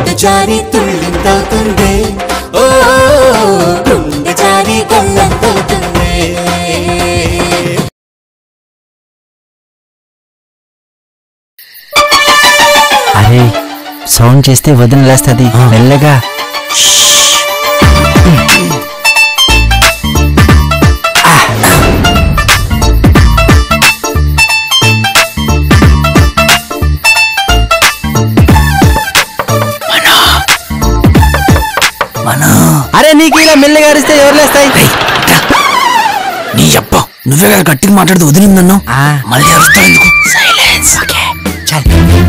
గుండె జారి తుళ్ళింతవుతుంది ఓ గుండె జారి గల్లంతవుతుంది అరే సౌండ్ చేస్తే వదిన లేస్తుంది మెల్లగా అరే నీకు ఇలా మెల్లగా అరిస్తే ఎవరు లేస్తాయి నీ అబ్బ నువ్వే కదా గట్టిగా మాట్లాడుతూ వదిలిందన్నావు ఆ. మళ్ళీ అరుస్తావు ఎందుకు సైలెన్స్ చల్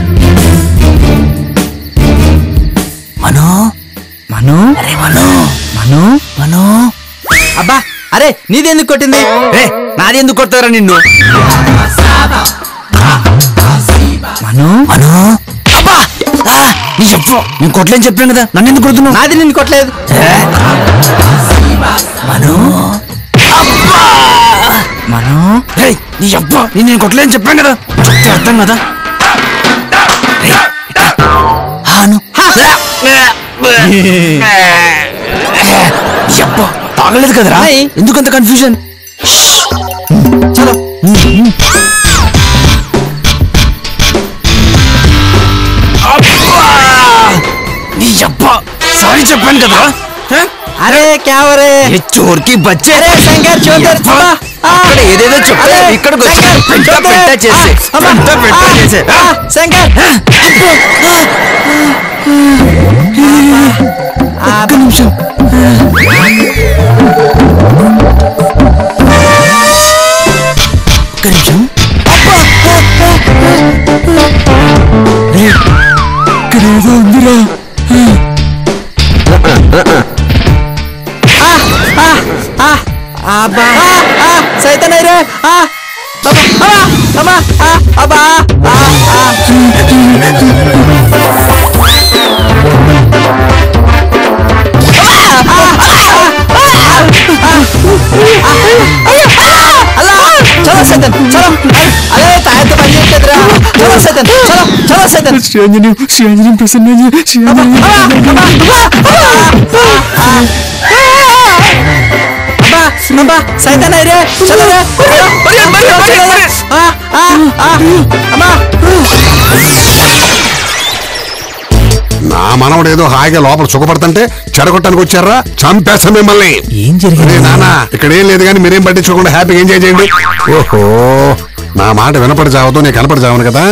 మనో మను అరే మనో మను మనో అబ్బా అరే నీదెందుకు కొట్టింది రే నాది ఎందుకు కొడతారా నిన్ను మను మనో అబ్బా ఆ, నీ చెప్పు నేను కొట్టలేని చెప్పాను కదా నన్ను ఎందుకు కొడుతున్నావు నాది నిన్ను కొట్టలేదు మనో మను రేయ్ నీ అబ్బా నేను నేను కొట్టలేని చెప్పాను కదా చెప్తే అర్థం కదా రేయ్, ఇట్రా. ఆను. నీ అబ్బా తాగలేదు కదరా ఏయ్. ఎందుకంత కన్ఫ్యూజన్ చలో నీ అబ్బా సారీ చెప్పాను కదా హ? అరే క్యావరే ఏ చోర్కి బచ్చే అరే శంకర్ చోదర్ అబ్బా, అక్కడ ఏదేదో చెప్పారు అరే, ఇక్కడికి వచ్చి శంకర్, పెంట చోదర్. పెంట చేసి ఆ, అమ్మా, పెంట పెంట ఆ, చేసి ఆ, శంకర్ ఒక్క నిమిషం ఒక్క నిమిషం రే, ఇక్కడ ఏదో ఉందిరా అబ్బా సైతన్ రే అబ్బా అబ్బా అబ్బా చలో సైతన్ చలో అరే తాయత్తో పని చేయట్లేదురా చలో సైతన్ చలో చలో సైతన్ శ్రీరంజని శ్రీరంజని ప్రసన్న శ్రీరంజని అబ్బా సైతన్ రే చలో రే అమ్మా నా మనవడు ఏదో హాయిగా లోపల సుఖపడుతుంటే చెడగొట్టడానికి వచ్చారా చంపేస్తా మిమ్మల్ని ఏం అరే నానా ఇక్కడ ఏం లేదు కానీ మీరేం పట్టించుకోకుండా హ్యాపీగా ఎంజాయ్ చేయండి ఓహో నా మాట వినపడి చావదు నేను కనపడి చావను కదా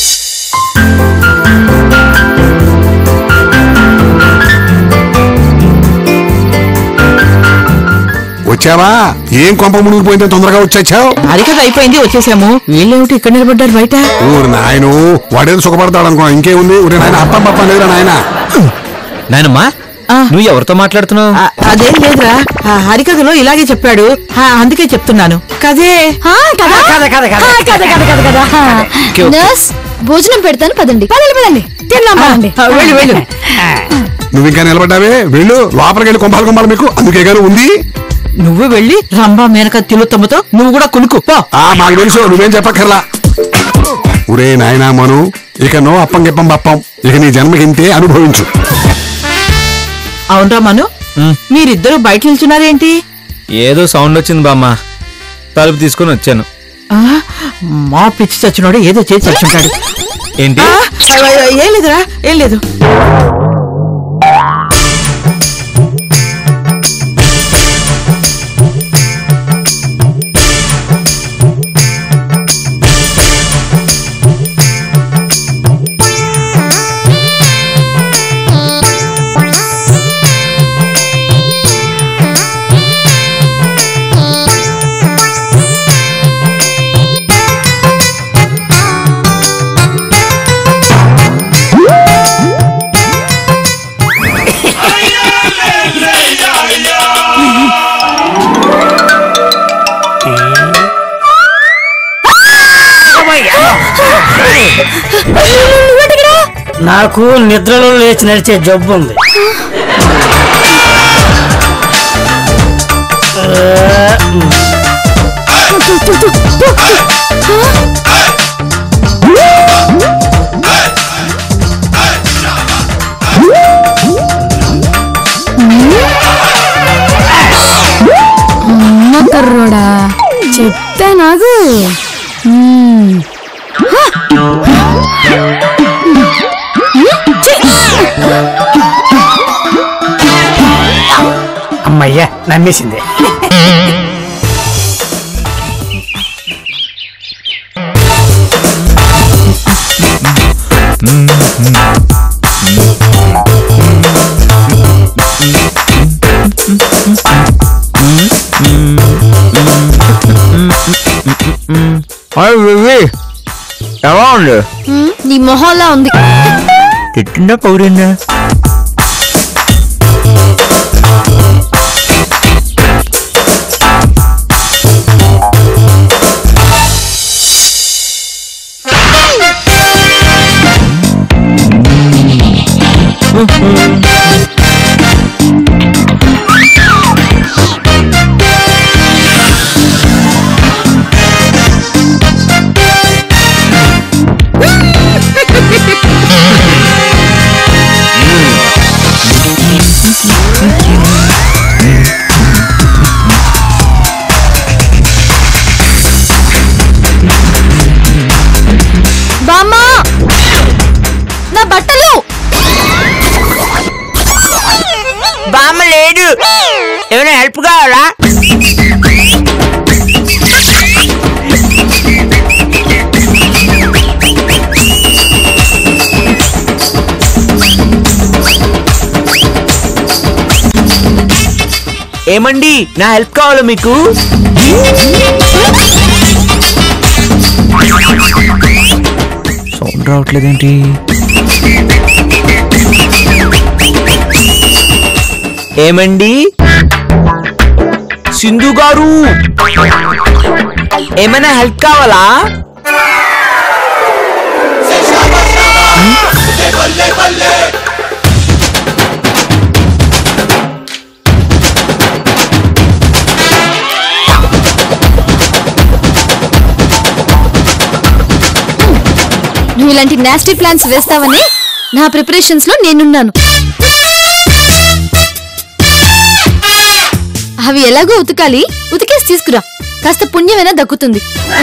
వచ్చావా ఏం కొంప మునిగిపోయిందో తొందరగా వచ్చాచావు హరికథ అయిపోయింది వచ్చేసాము వీళ్ళేమిటి ఇక్కడ నిలబడ్డారు బయట ఊరు నాయను వాడేదో సుఖపడతాడు అనుకో ఇంకేముంది ఊరి నాయన అప్పం పప్ప లేదురా నాయన నాయనమ్మా ఆ. నువ్వు ఎవరితో మాట్లాడుతున్నావు ఆ, అదేం లేదురా ఆ, హరికథలో ఇలాగే చెప్పాడు ఆ, అందుకే చెప్తున్నాను కదే కదా కథ కథ కథ ఆ, కదా కదా కదా కదా ఓకే. నర్స్ భోజనం పెడతాను పదండి పదండి పదండి తిన్నాం పదండి ఆ, వెళ్ళు వెళ్ళు నువ్వు ఇంకా నిలబడ్డావే వెళ్ళు లోపలికి వెళ్ళి కొంపాలు కొంపాలు మీకు అందుకే గారు ఉంది నువ్వు వెళ్ళి రంభా మేనక తిలోత్తమ్మతో నువ్వు కూడా కొనుక్కు పో ఆ మాకు తెలుసు నువ్వేం చెప్పక్కర్లా ఒరే నాయనా మను ఇక నో అప్పం గిప్పం బప్పం ఇక నీ జన్మకి ఇంతే అనుభవించు అవునరా మను మీరిద్దరూ బయట నిల్చున్నారేంటి ఏదో సౌండ్ వచ్చింది బామ్మ తలుపు తీసుకొని వచ్చాను ఆ, మా పిచ్చి చచ్చినోడు ఏదో చేసి చచ్చుంటాడు ఏంటి ఆ, ఆ, ఏం లేదురా ఏం లేదు నాకు నిద్రలో లేచి నడిచే జబ్బు ఉంది నమ్మేసింది ఎలా ఉంది మ్మ్, నీ మొహంలా ఉంది తిట్టిందా పౌరిందా బామ్మా నా బట్టలు బామ్మ లేదు ఏమైనా హెల్ప్ కావాలా ఏమండి నా హెల్ప్ కావాలా మీకు సౌండ్ రావట్లేదేంటి ఏమండి సింధు గారు ఏమైనా హెల్ప్ కావాలా నువ్వు ఇలాంటి నాస్టీ ప్లాన్స్ వేస్తావని నా ప్రిపరేషన్స్ లో నేనున్నాను అవి ఎలాగో ఉతకాలి ఉతికేసి తీసుకురా కాస్త పుణ్యమైనా దక్కుతుంది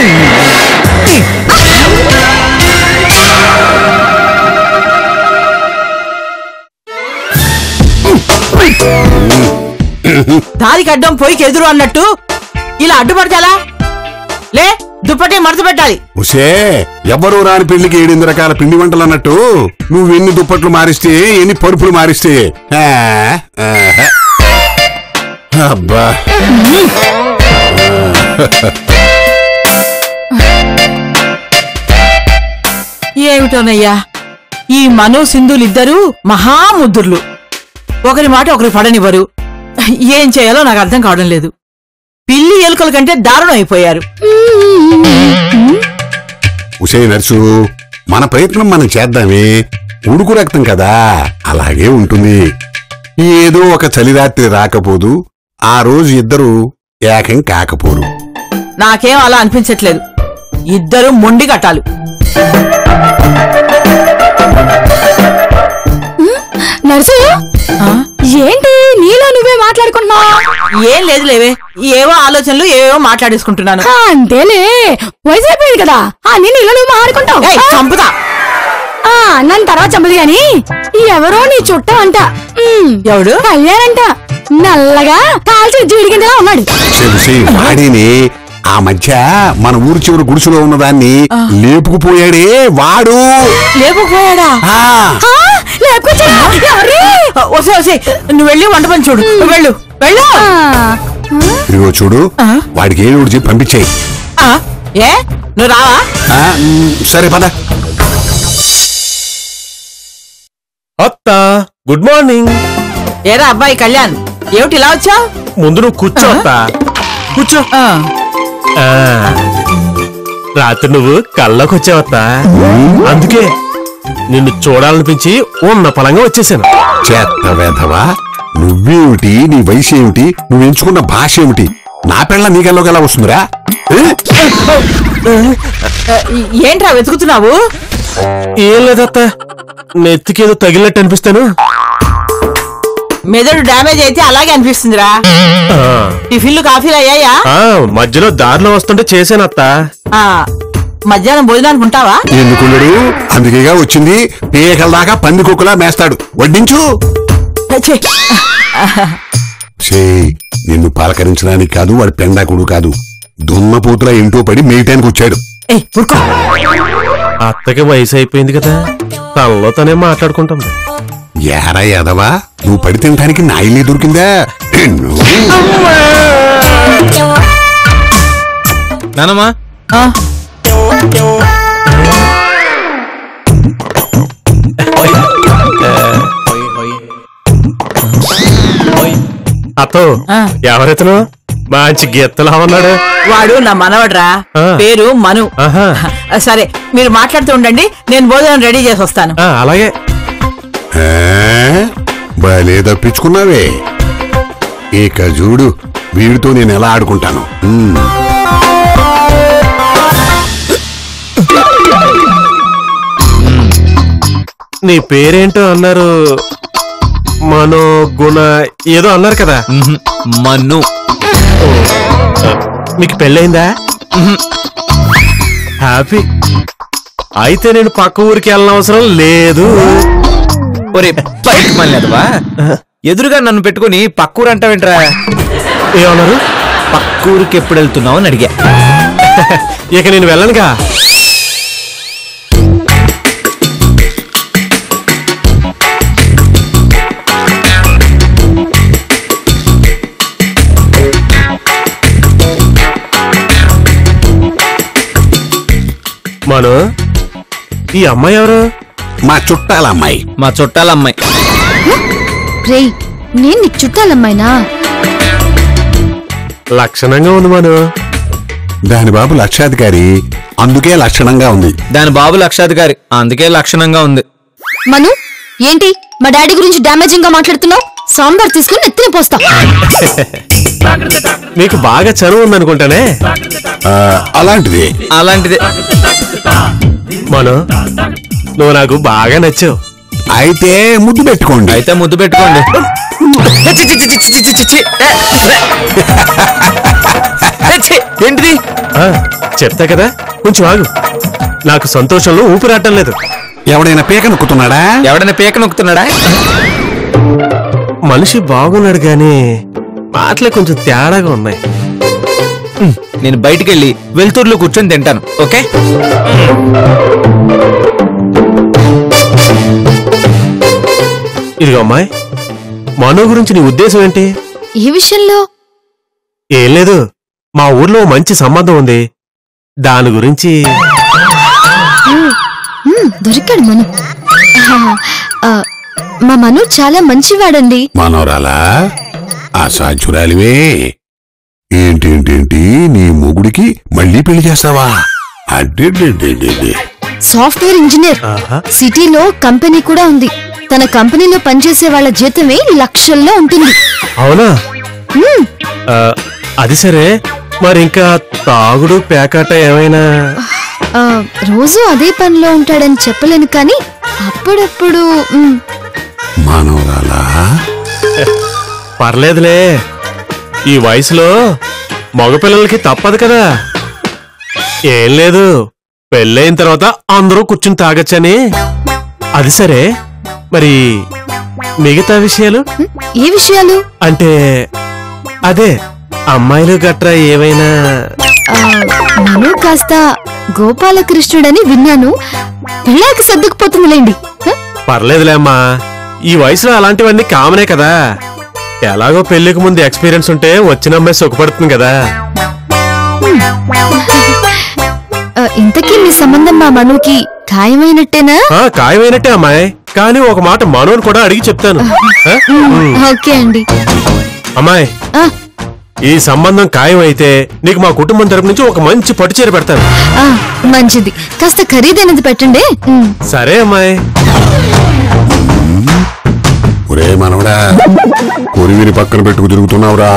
దారికి అడ్డం పోయికి ఎదురు అన్నట్టు ఇలా అడ్డుపడతాలా లే దుప్పటి మడత పెట్టాలి ఉసే ఎవరు రాని పెళ్లికి ఏడెనిమిది రకాల పిండి వంటలు అన్నట్టు నువ్వు ఎన్ని దుప్పట్లు మారిస్తే ఎన్ని పరుపులు మారిస్తే ఆ, ఆహా. అబ్బా ఏమిటోనయ్యా ఈ మనో సింధులిద్దరూ మహాముద్దుర్లు ఒకరి మాట ఒకరి పడనివ్వరు ఏం చేయాలో నాకు అర్థం కావడం లేదు పిల్లి ఎలుకల కంటే దారుణం అయిపోయారు ఉసే నర్సు మన ప్రయత్నం మనం చేద్దామే ఉడుకు రక్తం కదా అలాగే ఉంటుంది ఏదో ఒక చలిరాత్రి రాకపోదు ఆ రోజు ఇద్దరు ఏకం కాకపోరు నాకేం అలా అనిపించట్లేదు ఇద్దరు మొండి కట్టాలు నర్సు ఆ? ఏంటి నీలో నువ్వే మాట్లాడుకుంటున్నావు ఏం లేదు లేవే ఏవో ఆలోచనలు ఏవో మాట్లాడేసుకుంటున్నాను అంతేలే వయసు అయిపోయింది కదా ఆ నేను నీలో నువ్వు మాట్లాడుకుంటావు ఏయ్, చంపుతా ఆ నన్ను తర్వాత చంపదు గాని ఎవరో నీ చుట్టం అంట ఉమ్, ఎవడు కళ్యాణంట నల్లగా కాల్చి జీడిగిందలా ఉన్నాడు ఉసే, ఉసే, వాడేనే ఆ మధ్య మన ఊరు చివరి గుడిసెలో ఉన్నదాన్ని లేపుకుపోయాడే వాడు లేపుకుపోయాడా ఆ ఆ, లేపుకొచ్చాడా? ఎవరి? వసే వసే నువ్వు వెళ్ళి వంట పని చూడు నువ్వు వెళ్ళు వెళ్ళు ఆ, ఇదిగో చూడు ఆ? వాడికి ఏడు చెప్పి పంపించాయి ఆ, ఏ నువ్వు రావా సరే పద అత్త గుడ్ మార్నింగ్ ఏరా అబ్బాయి కళ్యాణ్ ఏమిటి ఇలా వచ్చావు ముందు నువ్వు కూర్చో అత్త కూర్చో ఆ, రాత్రి నువ్వు కల్లోకి వచ్చావత్త అందుకే నిన్ను చూడాలనిపించి ఉన్న పలంగా వచ్చేసాను చేత్త వేధవా నువ్వేమిటి నీ వయసు ఏమిటి నువ్వు ఎంచుకున్న భాష ఏమిటి నా పెళ్ళ నీకెల్లోకి ఎలా వస్తుందిరా ఏ? ఏంట్రా వెతుకుతున్నావు ఏం లేదత్త నెత్తికేదో తగిలినట్టు అనిపిస్తాను మెదడు డ్యామేజ్ అయితే అలాగే అనిపిస్తుందిరా ఆ, టిఫిన్లు కాఫీలు అయ్యాయా ఆ, మధ్యలో దారిలో వస్తుంటే చేశానత్త ఆ, మధ్యాహ్నం భోజనానికి ఉంటావా ఎందుకున్నాడు అందుకేగా వచ్చింది పీకల దాకా పంది కుక్కలా మేస్తాడు వడ్డించు ఛీ, ఛీ, నిన్ను పలకరించడానికి కాదు వాడు పెండాకుడు కాదు దున్నపోతులా ఇంటో పడి మేయటానికి వచ్చాడు ఏయ్ ఊరుకో అత్తకి వయసు అయిపోయింది కదా తనలో తనే మాట్లాడుకుంటుంది ఏరా ఎదవా నువ్వు పడి తినడానికి నా ఇల్లు దొరికిందా నువ్వు నానమ్మా ఆ, అత్తో ఆ. ఎవరెతను మంచి గీతలా ఉన్నాడు వాడు నా మనవడ్రా ఆ. పేరు మను ఆహా. ఆ, సరే మీరు మాట్లాడుతూ ఉండండి నేను భోజనం రెడీ చేసి వస్తాను ఆ, అలాగే ఏ? భలే తప్పించుకున్నావే ఇక చూడు వీడితో నేను ఎలా ఆడుకుంటాను ఉమ్. నీ పేరేంటో అన్నారు మనో గుణ ఏదో అన్నారు కదా మ్హూ. మన్ను మీకు పెళ్ళైందా హ్యాపీ అయితే నేను పక్క ఊరికి వెళ్ళిన అవసరం లేదు ఒరే బయట మళ్ళీ అదవా ఎదురుగా నన్ను పెట్టుకుని పక్కూరు అంటావేంట్రా ఏమన్నారు పక్కూరికి ఎప్పుడు వెళ్తున్నావు అని అడిగా ఇక నేను వెళ్ళనుగా మను ఈ అమ్మాయి ఎవరు మా చుట్టాల అమ్మాయి మా చుట్టాల అమ్మాయి రేయ్ నేను నీకు చుట్టాలమ్మాయినా లక్షణంగా ఉంది మను దాని బాబు లక్షాధికారి అందుకే లక్షణంగా ఉంది దాని బాబు లక్షాధికారి అందుకే లక్షణంగా ఉంది మను ఏంటి మా డాడీ గురించి డామేజింగ్ గా మాట్లాడుతున్నావు సాంబార్ తీసుకుని నెత్తిన పోస్తా మీకు బాగా చనువు ఉందనుకుంటానే ఆ, అలాంటిది అలాంటిదే మను నువ్వు నాకు బాగా నచ్చావు అయితే ముద్దు పెట్టుకోండి అయితే ముద్దు పెట్టుకోండి చి, చి, చి, చి, చి, చి, చి, చి. ఏ, చి, ఏంటిది ఆ, చెప్తా కదా కొంచెం ఆగు నాకు సంతోషంలో ఊపిరాటం లేదు ఎవడైనా పీక నొక్కుతున్నాడా ఎవడైనా పీక నొక్కుతున్నాడా మనిషి బాగున్నాడు గాని మాటలే కొంచెం తేడాగా ఉన్నాయి నేను బయటికి వెళ్ళి వెలుతురులో కూర్చొని తింటాను ఓకే ఇదిగో అమ్మాయి మను గురించి నీ ఉద్దేశం ఏంటి ఈ విషయంలో ఏం లేదు మా ఊర్లో మంచి సంబంధం ఉంది దాని గురించి మ్మ్, దొరికాడు మను ఆ, మా మను చాలా మంచివాడండి మనోరాలా అసాధ్యురాలివే ఏంటేంటేంటి నీ మొగుడికి మళ్ళీ పెళ్లి చేస్తావా అడ్డే సాఫ్ట్వేర్ ఇంజనీర్ ఆహా. సిటీలో కంపెనీ కూడా ఉంది తన కంపెనీలో పనిచేసే వాళ్ళ జీతమే లక్షల్లో ఉంటుంది అవునా మ్మ్, ఆ, అది సరే మరి ఇంకా తాగుడు పేకాట ఏమైనా ఆ, రోజు అదే పనిలో ఉంటాడని చెప్పలేను కానీ అప్పుడప్పుడు మ్మ్, మనోరాలా పర్లేదులే ఈ వయసులో మగపిల్లలకి తప్పదు కదా ఏం లేదు పెళ్ళైన తర్వాత అందరూ కూర్చుని తాగొచ్చని అది సరే మరి మిగతా విషయాలు మ్మ్, ఏ విషయాలు అంటే అదే అమ్మాయిలు గట్రా ఏవైనా ఆ, మను కాస్త గోపాలకృష్ణుడని విన్నాను పెళ్ళాక సర్దుకుపోతుందిలేండి హ? పర్లేదులే అమ్మా ఈ వయసులో అలాంటివన్నీ కామనే కదా ఎలాగో పెళ్లికి ముందు ఎక్స్పీరియన్స్ ఉంటే వచ్చిన అమ్మాయి సుఖపడుతుంది కదా ఆ, ఇంతకీ మీ సంబంధం మా మనుకి ఖాయమైనట్టేనా ఆ ఖాయమైనట్టే అమ్మాయి కానీ ఒక మాట మనోని కూడా అడిగి చెప్తాను ఆ? ఉమ్. ఓకే అండి అమ్మాయి ఆ, ఈ సంబంధం ఖాయమైతే నీకు మా కుటుంబం తరపు నుంచి ఒక మంచి పట్టు చీర పెడతాను ఆ, మంచిది కాస్త ఖరీదైనది పెట్టండి ఉమ్, సరే అమ్మాయి ఒరే మనవడా కొరివిని పక్కన పెట్టుకు తిరుగుతున్నావురా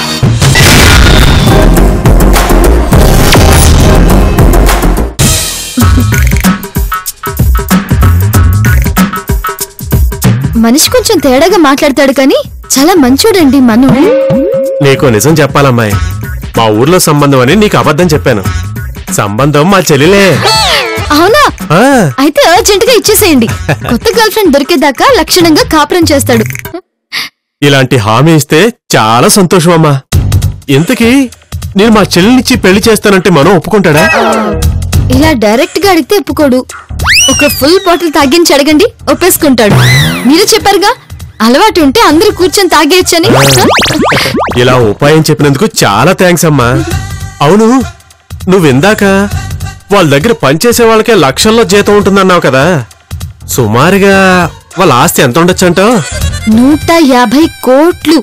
మనిషి కొంచెం తేడాగా మాట్లాడతాడు కానీ చాలా మంచోడండి మను నీకు నిజం చెప్పాలమ్మాయి మా ఊర్లో సంబంధం అని నీకు అబద్ధం చెప్పాను సంబంధం మా చెల్లిలే అవునా ఆ, అయితే అర్జెంట్ గా ఇచ్చేసేయండి కొత్త గర్ల్ ఫ్రెండ్ దొరికేదాకా లక్షణంగా కాపురం చేస్తాడు ఇలాంటి హామీ ఇస్తే చాలా సంతోషం అమ్మా ఇంతకీ నేను మా చెల్లినిచ్చి పెళ్లి చేస్తానంటే మనం ఒప్పుకుంటాడా ఇలా డైరెక్ట్ గా అడిగితే ఒప్పుకోడు ఒక ఫుల్ బాటిల్ తాగించి అడగండి ఒప్పేసుకుంటాడు మీరు చెప్పారుగా అలవాటు ఉంటే అందరూ కూర్చొని తాగేయచ్చని ఇలా ఉపాయం చెప్పినందుకు చాలా థ్యాంక్స్ అమ్మా అవును నువ్విందాక వాళ్ళ దగ్గర పనిచేసే వాళ్ళకే లక్షల్లో జీతం ఉంటుందన్నావు కదా సుమారుగా వాళ్ళ ఆస్తి ఎంత ఉండొచ్చంటావు నూట యాభై కోట్లు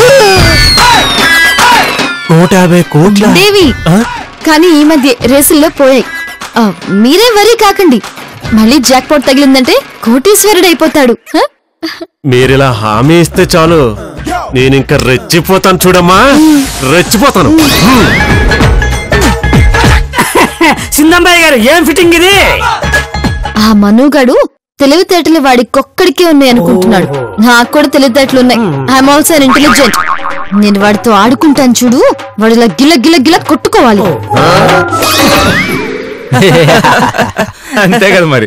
నూట యాభై కోట్ల దేవి కానీ ఈ మధ్య రేసుల్లో పోయాయి ఆ, మీరే వరీ కాకండి మళ్ళీ జాక్ పాట్ తగిలిందంటే కోటీశ్వరుడు అయిపోతాడు హ? మీరిలా హామీ ఇస్తే చాలు నేనింక రెచ్చిపోతాను చూడమ్మా రెచ్చిపోతాను సిందంబాయి గారు ఏం ఫిట్టింగ్ ఇది ఆ మనుగాడు తెలివితేటలు వాడికొక్కడికే ఉన్నాయి అనుకుంటున్నాడు నాకు కూడా తెలివితేటలు ఉన్నాయి ఐఎమ్ ఆల్సో అన్ ఇంటెలిజెంట్ నేను వాడితో ఆడుకుంటాను చూడు వాడు ఇలా గిల గిల గిల కొట్టుకోవాలి అంతే కదా మరి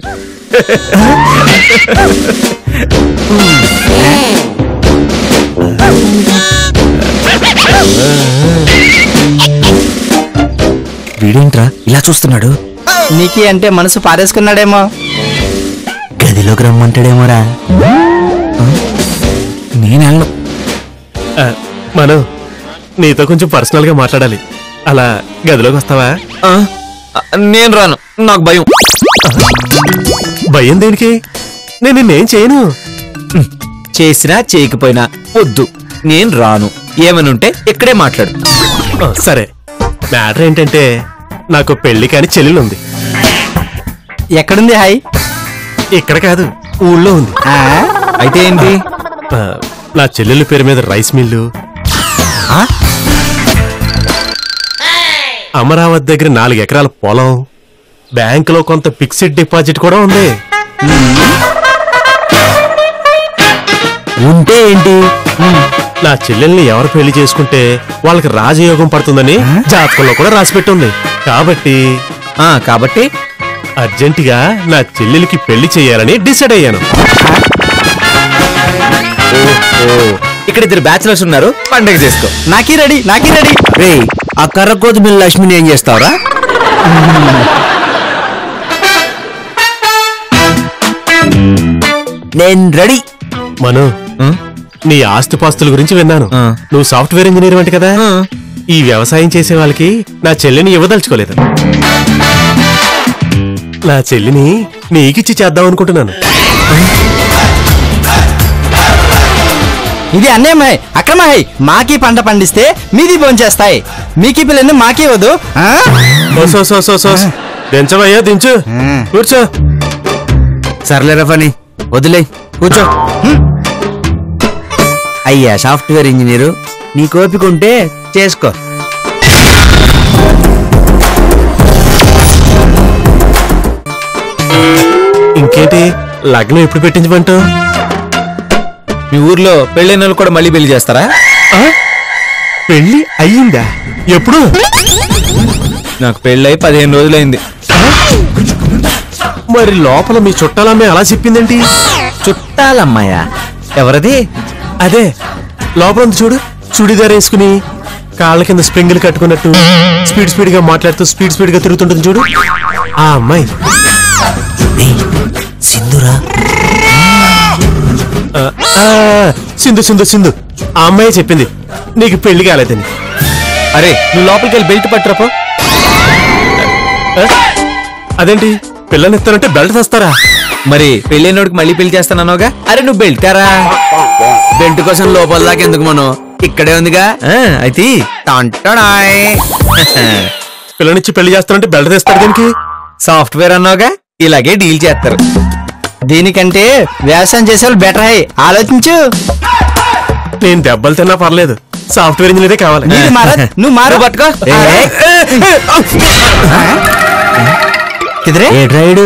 వీడేంట్రా ఇలా చూస్తున్నాడు నీకి అంటే మనసు పారేసుకున్నాడేమో గదిలోకి రమ్మంటాడేమోరా నేను వెళ్ళను ఆ, మను నీతో కొంచెం పర్సనల్ గా మాట్లాడాలి అలా గదిలోకి వస్తావా ఆ, నేను రాను నాకు భయం భయం దేనికి నేను నిన్నేం చేయను చేసినా చేయకపోయినా వద్దు నేను రాను ఏమనుంటే ఇక్కడే మాట్లాడు ఆ, సరే మ్యాటర్ ఏంటంటే నాకు పెళ్లి కాని చెల్లెలు ఉంది ఎక్కడుంది హాయ్ ఇక్కడ కాదు ఊళ్ళో ఉంది ఆ, అయితే ఏంటి ఆ, నా చెల్లెల పేరు మీద రైస్ మిల్లు ఆ? అమరావతి దగ్గర నాలుగు ఎకరాల పొలం బ్యాంకులో కొంత ఫిక్స్డ్ డిపాజిట్ కూడా ఉంది ఉంటే ఏంటి నా చెల్లెల్ని ఎవరు పెళ్లి చేసుకుంటే వాళ్ళకి రాజయోగం పడుతుందని జాతకంలో కూడా రాసిపెట్టుంది కాబట్టి ఆ, కాబట్టి అర్జెంటుగా నా చెల్లెలికి పెళ్లి చేయాలని డిసైడ్ అయ్యాను ఓ ఇక్కడ ఇద్దరు బ్యాచులర్స్ ఉన్నారు పండగ చేసుకో నాకీ రెడీ నాకీ రెడీ రే ఆ కర్ర కోతిమిల్ లక్ష్మిని ఏం చేస్తావురా నేను రెడీ మను నీ ఆస్తిపాస్తుల గురించి విన్నాను ఆ. నువ్వు సాఫ్ట్వేర్ ఇంజనీర్ వంటి కదా ఆ. ఈ వ్యవసాయం చేసే వాళ్ళకి నా చెల్లిని ఇవ్వదలుచుకోలేదు నా చెల్లిని నీకిచ్చి చేద్దాం అనుకుంటున్నాను ఇది అన్యాయమై అక్రమహై మాకీ పంట పండిస్తే మీది భోంచేస్తాయి మీకీ పిల్లని మాకీ వద్దు ఆ? ఓ సో సో సో సో దించవయ్యా దించు కూర్చో సర్లేరా ఫని వదిలే కూర్చో అయ్యా సాఫ్ట్వేర్ ఇంజనీరు నీ కోపిక ఉంటే చేసుకో ఇంకేంటి లగ్నం ఎప్పుడు పెట్టించమంటావు మీ ఊర్లో పెళ్ళైన వాళ్ళు కూడా మళ్ళీ పెళ్లి చేస్తారా ఆ? పెళ్లి అయ్యిందా ఎప్పుడు నాకు పెళ్ళై పదిహేను రోజులైంది మరి లోపల మీ చుట్టాలమ్మాయి అలా చెప్పిందేంటి చుట్టాలమ్మాయా ఎవరది అదే లోపల ఉంది చూడు చుడిదార్ వేసుకుని కాళ్ళ కింద స్ప్రింగులు కట్టుకున్నట్టు స్పీడ్ స్పీడ్ గా మాట్లాడుతూ స్పీడ్ స్పీడ్ గా తిరుగుతుంటుంది చూడు ఆ అమ్మాయి సింధురా ఆ, ఆ, సింధు సింధు సింధు ఆ అమ్మాయి చెప్పింది నీకు పెళ్లి కాలేదని అరే నువ్వు లోపలికి వెళ్ళి బెల్ట్ పట్టురాపో ఆ? అదేంటి పిల్లని ఇస్తానంటే బెల్ట్ తెస్తారా మరి పెళ్ళైనోడికి మళ్ళీ పెళ్లి చేస్తానన్నావుగా అరే నువ్వు బెల్ట్ కారా బెల్ట్ కోసం లోపల దాకా ఎందుకు మనం ఇక్కడే ఉందిగా ఆ, అయితే టంటడాయ్. పిల్లనిచ్చి పెళ్లి చేస్తానంటే బెల్ట్ తెస్తారు దీనికి సాఫ్ట్వేర్ అన్నావుగా ఇలాగే డీల్ చేస్తారు దీనికంటే వ్యవసాయం చేసే వాళ్ళు బెటర్ అయ్యి ఆలోచించు నేను దెబ్బలు తిన్నా పర్లేదు సాఫ్ట్వేర్ ఇంజనీరే కావాలి నీది మారద్, నువ్వు మారు పట్టుకో ఏయ్. కిదరే ఏ డ్రైడు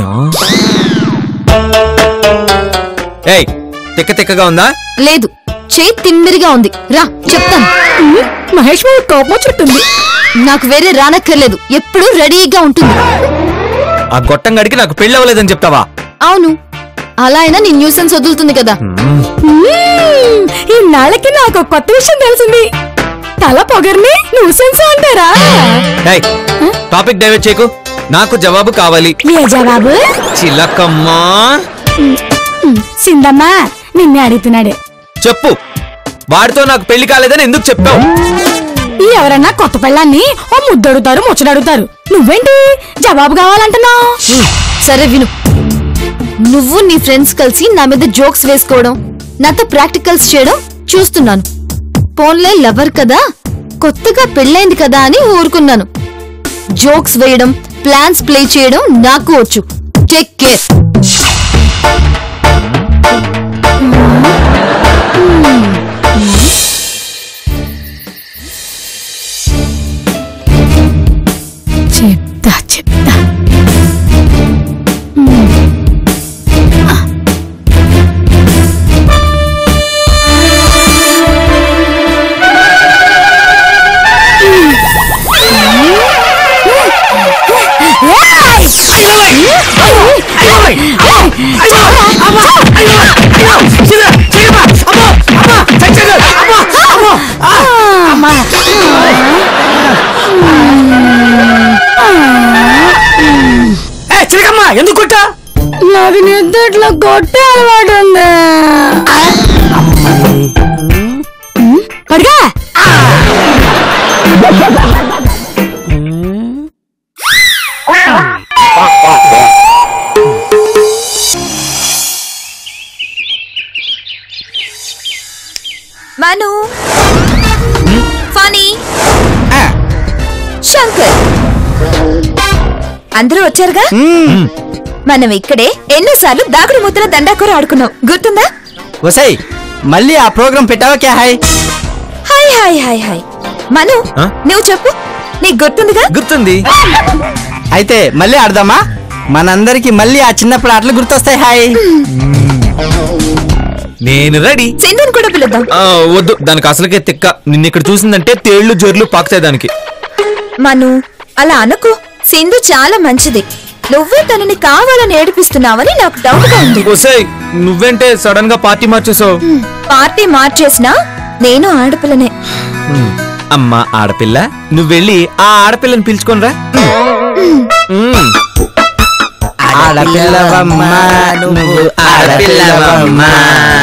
ఏయ్ తిక్క తిక్కగా ఉందా లేదు చేయి తిమ్మిరిగా ఉంది రా చెప్తాను మహేష్ బాబు కోపం వచ్చినట్టుంది నాకు వేరే రానక్కర్లేదు ఎప్పుడూ రెడీగా ఉంటుంది ఆ గొట్టం గడికి నాకు పెళ్ళి అవ్వలేదని చెప్తావా అవును అలా అయినా నీ న్యూసెన్స్ వదులుతుంది కదా ఇన్నాళ్ళకి నాకు ఒక కొత్త విషయం తెలిసింది తల పొగర్ని న్యూసెన్స్ అంటారా ఏయ్, టాపిక్ డైవర్ట్ చేయకు నాకు జవాబు కావాలి ఏ జవాబు చిలకమ్మా సిందమ్మా నిన్నే అడుగుతున్నాడే చెప్పు వాడితో నాకు పెళ్లి కాలేదని ఎందుకు చెప్పావు ఈ ఎవరన్నా కొత్త పెళ్ళాన్ని ఓ ముద్దడుగుతారు ముచ్చడడుగుతారు నువ్వేంటి జవాబు కావాలంటున్నావు సరే విను నువ్వు నీ ఫ్రెండ్స్ కలిసి నా మీద జోక్స్ వేసుకోవడం నాతో ప్రాక్టికల్స్ చేయడం చూస్తున్నాను పోన్లే లవర్ కదా కొత్తగా పెళ్ళైంది కదా అని ఊరుకున్నాను జోక్స్ వేయడం ప్లాన్స్ ప్లే చేయడం నాకు వచ్చు టేక్ కేర్ చెప్తా చెప్తా ఏ చిలకమ్మా ఎందుకు కొట్టా నాకు నిద్రట్లో కొట్టే అలవాటు ఉంది అడిగా మను ఫనీ శంకర్ అందరూ వచ్చారుగా మనం ఇక్కడే ఎన్నోసార్లు దాగుడు ముద్ర దండాకూర ఆడుకున్నాం గుర్తుందా వసై మళ్ళీ ఆ ప్రోగ్రాం పెట్టావా క్యా hi hi hi hi hi Manu ఆ? నువ్వు చెప్పు నీకు గుర్తుందిగా గుర్తుంది అయితే మళ్ళీ ఆడదామా మనందరికి మళ్ళీ ఆ చిన్నప్పుడు ఆటలు గుర్తొస్తాయి హాయ్ నేను రెడీ సింధుని కూడా పిలుద్దాం వద్దు దానికి అసలుకే తిక్క నిన్న ఇక్కడ చూసిందంటే తేళ్లు జొర్లు పాకుతాయి దానికి మను అలా అనుకో సింధు చాలా మంచిది నువ్వే తనని కావాలని ఏడిపిస్తున్నావని నాకు డౌట్ గా ఉంది వసై నువ్వేంటే సడన్ గా పార్టీ మార్చేసావు పార్టీ మార్చేసినా నేను ఆడపిల్లనే అమ్మా ఆడపిల్ల నువ్వు వెళ్ళి ఆ ఆడపిల్లని పిలుచుకోనరా ఆడపిల్లవమ్మా నువ్వు ఆడపిల్లవమ్మా